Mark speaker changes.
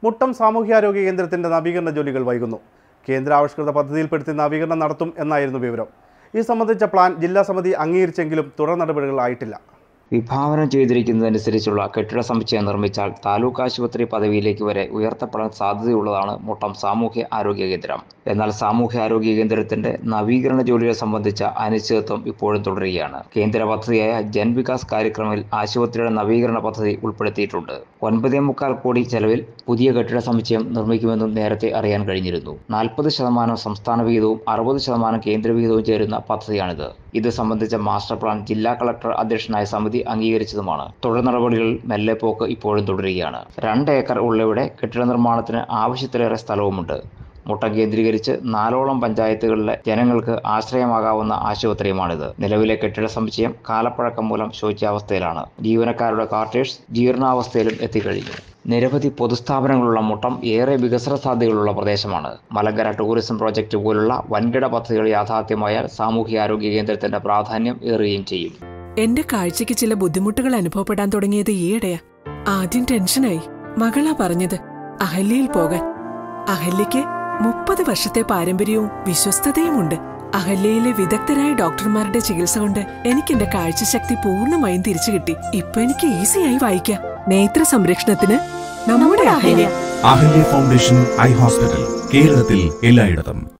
Speaker 1: മുട്ടം സാമൂഹ്യാരോഗ്യ കേന്ദ്രത്തിന്റെ നവീകരണ ജോലികൾ വൈകുന്നു കേന്ദ്രാവിഷ്കൃത പദ്ധതിയിൽപ്പെടുത്തി നവീകരണം നടത്തും എന്നായിരുന്നു വിവരം ഈ സംബന്ധിച്ച പ്ലാൻ ജില്ലാ സമിതി അംഗീകരിച്ചെങ്കിലും തുടർ നടപടികൾ ആയിട്ടില്ല
Speaker 2: വിഭാവനം ചെയ്തിരിക്കുന്നതനുസരിച്ചുള്ള കെട്ടിട സമുച്ചയം നിർമ്മിച്ചാൽ താലൂക്ക് ആശുപത്രി പദവിയിലേക്ക് വരെ ഉയർത്തപ്പെടാൻ സാധ്യതയുള്ളതാണ് മുട്ടം സാമൂഹ്യ ആരോഗ്യ കേന്ദ്രം എന്നാൽ സാമൂഹ്യ ആരോഗ്യ കേന്ദ്രത്തിന്റെ നവീകരണ ജോലികൾ സംബന്ധിച്ച അനിശ്ചിതത്വം ഇപ്പോഴും തുടരുകയാണ് കേന്ദ്ര പദ്ധതിയായ ജൻ വികാസ് കാര്യക്രമിൽ ആശുപത്രിയുടെ നവീകരണ പദ്ധതി ഉൾപ്പെടുത്തിയിട്ടുണ്ട് ഒൻപതേ മുക്കാൽ കോടി ചെലവിൽ പുതിയ കെട്ടിട സമുച്ചയം നിർമ്മിക്കുമെന്നും നേരത്തെ അറിയാൻ കഴിഞ്ഞിരുന്നു നാൽപ്പത് ശതമാനം സംസ്ഥാന വിഹിതവും അറുപത് ശതമാനം കേന്ദ്ര വിഹിതവും ചേരുന്ന പദ്ധതിയാണിത് ഇത് സംബന്ധിച്ച മാസ്റ്റർ പ്ലാൻ ജില്ലാ കളക്ടർ അധ്യക്ഷനായ സമിതി അംഗീകരിച്ചതുമാണ് തുടർ നടപടികളിൽ മെല്ലെ പോക്ക് ഇപ്പോഴും തുടരുകയാണ് രണ്ട് ഏക്കർ ഉള്ളവിടെ കെട്ടിട നിർമ്മാണത്തിന് ആവശ്യത്തിലേറെ സ്ഥലവുമുണ്ട് മുട്ടം കേന്ദ്രീകരിച്ച് നാലോളം പഞ്ചായത്തുകളിലെ ജനങ്ങൾക്ക് ആശ്രയമാകാവുന്ന ആശുപത്രിയുമാണിത് നിലവിലെ കെട്ടിട സമുച്ചയം കാലപ്പഴക്കം മൂലം ശോച്യാവസ്ഥയിലാണ് ജീവനക്കാരുടെ ക്വാർട്ടേഴ്സ് ജീർണാവസ്ഥയിലും എത്തിക്കഴിഞ്ഞു നിരവധി പൊതുസ്ഥാപനങ്ങളുള്ള മുട്ടം ഏറെ വികസന സാധ്യതകളുള്ള പ്രദേശമാണ് മലങ്കര ടൂറിസം പ്രോജക്റ്റ് പോലുള്ള വൻകിട പദ്ധതികൾ യാഥാർത്ഥ്യമായാൽ സാമൂഹ്യാരോഗ്യ കേന്ദ്രത്തിന്റെ പ്രാധാന്യം ഏറുകയും ചെയ്യും
Speaker 3: എന്റെ കാഴ്ചയ്ക്ക് ചില ബുദ്ധിമുട്ടുകൾ അനുഭവപ്പെടാൻ തുടങ്ങിയത് ഈയിടെയാ ആദ്യം ടെൻഷനായി മകളാ പറഞ്ഞത് അഹല്യയിൽ പോകാൻ അഹല്യയ്ക്ക് മുപ്പത് വർഷത്തെ പാരമ്പര്യവും വിശ്വസ്തതയുമുണ്ട് അഹല്യയിലെ വിദഗ്ധരായ ഡോക്ടർമാരുടെ ചികിത്സ കൊണ്ട് എനിക്ക് എന്റെ കാഴ്ചശക്തി പൂർണ്ണമായും തിരിച്ചു കിട്ടി ഇപ്പൊ എനിക്ക് ഈസിയായി വായിക്കാം നേത്ര സംരക്ഷണത്തിന് നമ്മുടെ Ahalya
Speaker 4: Ahalya foundation eye hospital കേരളത്തിൽ എല്ലായിടത്തും